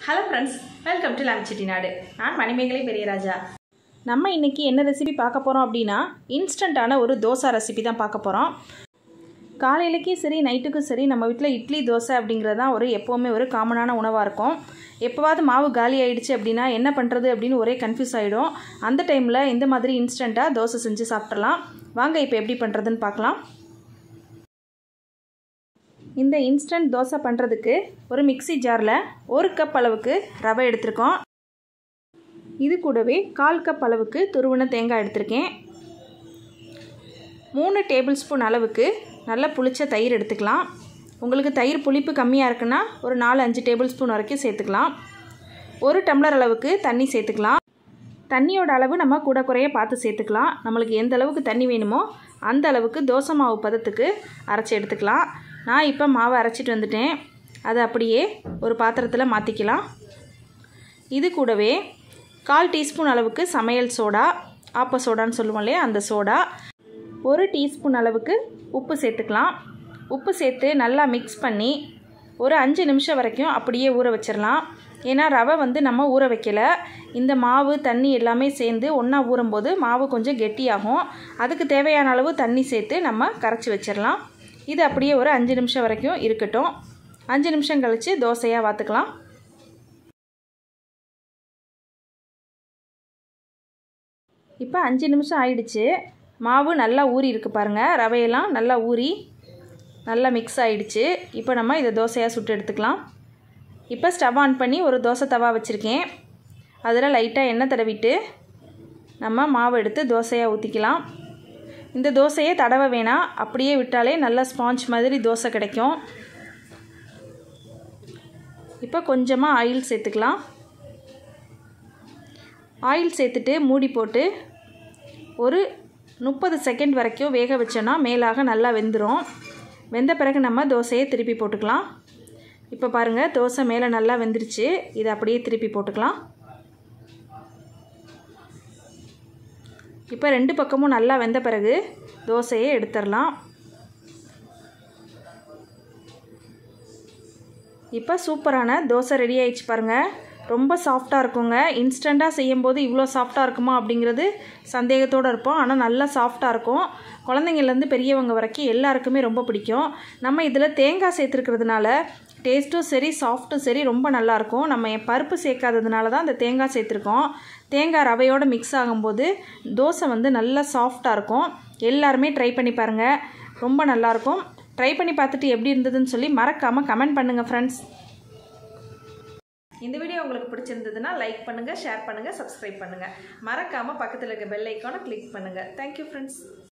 hello friends welcome to லாம்சிட்டி நாடு நான் மணிமேகலை பெரியராஜா நம்ம இன்றைக்கி என்ன ரெசிபி பார்க்க போகிறோம் அப்படின்னா இன்ஸ்டண்ட்டான ஒரு தோசை ரெசிபி தான் பார்க்க போகிறோம் காலையிலக்கும் சரி நைட்டுக்கும் சரி நம்ம வீட்டில் இட்லி தோசை அப்படிங்கிறது தான் ஒரு எப்போவுமே ஒரு காமனான உணவாக இருக்கும் எப்போவாவது மாவு காலி ஆயிடுச்சு அப்படின்னா என்ன பண்ணுறது அப்படின்னு ஒரே கன்ஃபியூஸ் ஆகிடும் அந்த டைமில் இந்த மாதிரி இன்ஸ்டண்ட்டாக தோசை செஞ்சு சாப்பிட்றலாம் வாங்க இப்போ எப்படி பண்ணுறதுன்னு பார்க்கலாம் இந்த இன்ஸ்டன்ட் தோசை பண்ணுறதுக்கு ஒரு மிக்சி ஜாரில் ஒரு கப் அளவுக்கு ரவை எடுத்திருக்கோம் இது கூடவே கால் கப் அளவுக்கு துருவின தேங்காய் எடுத்திருக்கேன் மூணு டேபிள் ஸ்பூன் அளவுக்கு நல்ல புளிச்ச தயிர் எடுத்துக்கலாம் உங்களுக்கு தயிர் புளிப்பு கம்மியாக இருக்குன்னா ஒரு நாலு அஞ்சு டேபிள் ஸ்பூன் வரைக்கும் சேர்த்துக்கலாம் ஒரு டம்ளர் அளவுக்கு தண்ணி சேர்த்துக்கலாம் தண்ணியோட அளவு நம்ம கூட குறைய பார்த்து சேர்த்துக்கலாம் நம்மளுக்கு எந்த அளவுக்கு தண்ணி வேணுமோ அந்த அளவுக்கு தோசை மாவு பதத்துக்கு அரைச்சி எடுத்துக்கலாம் நான் இப்போ மாவை அரைச்சிட்டு வந்துட்டேன் அதை அப்படியே ஒரு பாத்திரத்தில் மாற்றிக்கலாம் இது கூடவே கால் டீஸ்பூன் அளவுக்கு சமையல் சோடா ஆப்ப சோடான்னு சொல்லுவோம் இல்லையா அந்த சோடா ஒரு டீஸ்பூன் அளவுக்கு உப்பு சேர்த்துக்கலாம் உப்பு சேர்த்து நல்லா மிக்ஸ் பண்ணி ஒரு அஞ்சு நிமிஷம் வரைக்கும் அப்படியே ஊற வச்சிடலாம் ஏன்னா ரவை வந்து நம்ம ஊற வைக்கல இந்த மாவு தண்ணி எல்லாமே சேர்ந்து ஒன்றா ஊறும்போது மாவு கொஞ்சம் கெட்டியாகும் அதுக்கு தேவையான அளவு தண்ணி சேர்த்து நம்ம கரைச்சி வச்சிடலாம் இது அப்படியே ஒரு அஞ்சு நிமிஷம் வரைக்கும் இருக்கட்டும் அஞ்சு நிமிஷம் கழித்து தோசையாக வாத்துக்கலாம் இப்போ அஞ்சு நிமிஷம் ஆயிடுச்சு மாவு நல்லா ஊறி இருக்கு பாருங்கள் ரவையெல்லாம் நல்லா ஊறி நல்லா மிக்ஸ் ஆகிடுச்சு இப்போ நம்ம இதை தோசையாக சுட்டு எடுத்துக்கலாம் இப்போ ஸ்டவ் ஆன் பண்ணி ஒரு தோசை தவா வச்சுருக்கேன் அதில் லைட்டாக எண்ணெய் தடவிட்டு நம்ம மாவு எடுத்து தோசையாக ஊற்றிக்கலாம் இந்த தோசையை தடவை வேணாம் அப்படியே விட்டாலே நல்லா ஸ்பாஞ்ச் மாதிரி தோசை கிடைக்கும் இப்போ கொஞ்சமாக ஆயில் சேர்த்துக்கலாம் ஆயில் சேர்த்துட்டு மூடி போட்டு ஒரு முப்பது செகண்ட் வரைக்கும் வேக வச்சோன்னா மேலாக நல்லா வெந்துடும் வெந்த பிறகு நம்ம தோசையை திருப்பி போட்டுக்கலாம் இப்போ பாருங்கள் தோசை மேலே நல்லா வெந்துருச்சு இதை அப்படியே திருப்பி போட்டுக்கலாம் இப்போ ரெண்டு பக்கமும் நல்லா வெந்த பிறகு தோசையை எடுத்துடலாம் இப்போ சூப்பரான தோசை ரெடி ஆயிடுச்சு பாருங்கள் ரொம்ப சாஃப்டாக இருக்குங்க இன்ஸ்டண்ட்டாக செய்யும்போது இவ்வளோ சாஃப்டாக இருக்குமா அப்படிங்கிறது சந்தேகத்தோடு இருப்போம் ஆனால் நல்லா சாஃப்டாக இருக்கும் குழந்தைங்கள்லேருந்து பெரியவங்க வரைக்கும் எல்லாருக்குமே ரொம்ப பிடிக்கும் நம்ம இதில் தேங்காய் சேர்த்துருக்கிறதுனால டேஸ்ட்டும் சரி சாஃப்ட்டும் சரி ரொம்ப நல்லாயிருக்கும் நம்ம பருப்பு சேர்க்காததுனால தான் இந்த தேங்காய் சேர்த்துருக்கோம் தேங்காய் ரவையோடு மிக்ஸ் ஆகும்போது தோசை வந்து நல்லா சாஃப்டாக இருக்கும் எல்லாருமே ட்ரை பண்ணி பாருங்கள் ரொம்ப நல்லாயிருக்கும் ட்ரை பண்ணி பார்த்துட்டு எப்படி இருந்ததுன்னு சொல்லி மறக்காமல் கமெண்ட் பண்ணுங்கள் ஃப்ரெண்ட்ஸ் இந்த வீடியோ உங்களுக்கு பிடிச்சிருந்ததுன்னா லைக் பண்ணுங்கள் ஷேர் பண்ணுங்கள் சப்ஸ்கிரைப் பண்ணுங்கள் மறக்காமல் பக்கத்தில் இருக்க பெல் ஐக்கானை கிளிக் பண்ணுங்கள் தேங்க்யூ ஃப்ரெண்ட்ஸ்